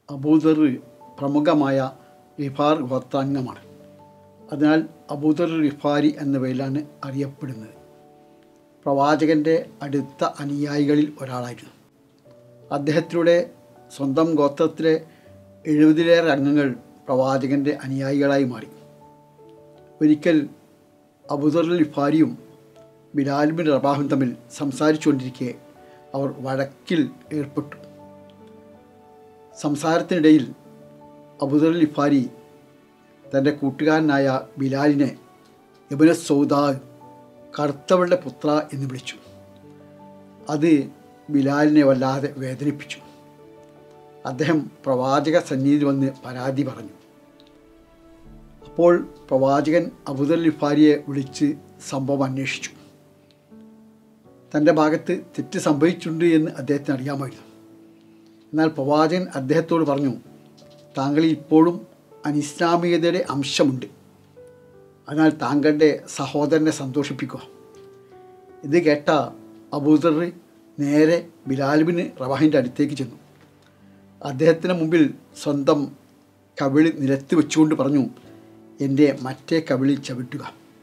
അബൂദർ പ്രമുഖമായ റിഫാർ ഗോത്രാംഗമാണ് അതിനാൽ അബൂദർ റിഫാരി എന്ന പേരിലാണ് അറിയപ്പെടുന്നത് പ്രവാചകൻ്റെ അടുത്ത അനുയായികളിൽ ഒരാളായിരുന്നു അദ്ദേഹത്തിലൂടെ സ്വന്തം ഗോത്രത്തിലെ എഴുപതിലേറെ അംഗങ്ങൾ പ്രവാചകൻ്റെ അനുയായികളായി മാറി ഒരിക്കൽ അബുദർ ലിഫാരിയും ബിലാൽ ബിൻ റബാഹും തമ്മിൽ സംസാരിച്ചുകൊണ്ടിരിക്കെ അവർ വഴക്കിൽ ഏർപ്പെട്ടു സംസാരത്തിനിടയിൽ അബുദർ ലിഫാരി തൻ്റെ കൂട്ടുകാരനായ ബിലാലിനെ യബുന സൗദാ കറുത്തവളുടെ പുത്ര എന്ന് വിളിച്ചു അത് ബിലാലിനെ വല്ലാതെ വേദനിപ്പിച്ചു അദ്ദേഹം പ്രവാചക സന്നിധിയിൽ വന്ന് പരാതി പറഞ്ഞു അപ്പോൾ പ്രവാചകൻ അബുദൽ ലിഫാരിയെ വിളിച്ച് സംഭവം അന്വേഷിച്ചു തൻ്റെ ഭാഗത്ത് തെറ്റ് സംഭവിച്ചിട്ടുണ്ട് എന്ന് അദ്ദേഹത്തിന് അറിയാമായിരുന്നു എന്നാൽ പ്രവാചകൻ അദ്ദേഹത്തോട് പറഞ്ഞു താങ്കളിൽ ഇപ്പോഴും അനിസ്ലാമികതയുടെ അംശമുണ്ട് അതിനാൽ താങ്കളുടെ സഹോദരനെ സന്തോഷിപ്പിക്കുക ഇത് കേട്ട അബൂദർ നേരെ ബിലാൽബിന് റവാഹിൻ്റെ അടുത്തേക്ക് ചെന്നു അദ്ദേഹത്തിന് മുമ്പിൽ സ്വന്തം കവിളി നിലത്ത് വെച്ചുകൊണ്ട് പറഞ്ഞു എൻ്റെ മറ്റേ കവിളി ചവിട്ടുക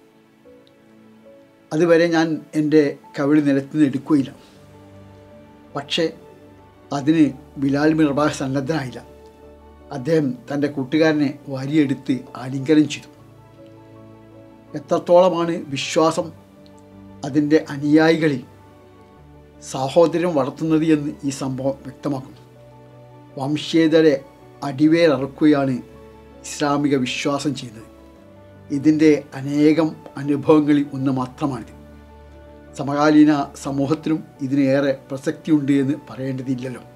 അതുവരെ ഞാൻ എൻ്റെ കവിളി നിലത്ത് നിന്ന് എടുക്കുകയില്ല പക്ഷേ അതിന് ബിലാൽ ബിൻ റബാഹ് സന്നദ്ധനായില്ല അദ്ദേഹം തൻ്റെ കൂട്ടുകാരനെ വരിയെടുത്ത് ആലിംഗനം ചെയ്തു എത്രത്തോളമാണ് വിശ്വാസം അതിൻ്റെ അനുയായികളിൽ സാഹോദര്യം വളർത്തുന്നത് എന്ന് ഈ സംഭവം വ്യക്തമാക്കുന്നു വംശീയതയുടെ അടിവേരറുക്കുകയാണ് ഇസ്ലാമിക വിശ്വാസം ചെയ്യുന്നത് ഇതിൻ്റെ അനേകം അനുഭവങ്ങളിൽ ഒന്ന് മാത്രമാണിത് സമകാലീന സമൂഹത്തിലും ഇതിനേറെ പ്രസക്തിയുണ്ട് എന്ന് പറയേണ്ടതില്ലല്ലോ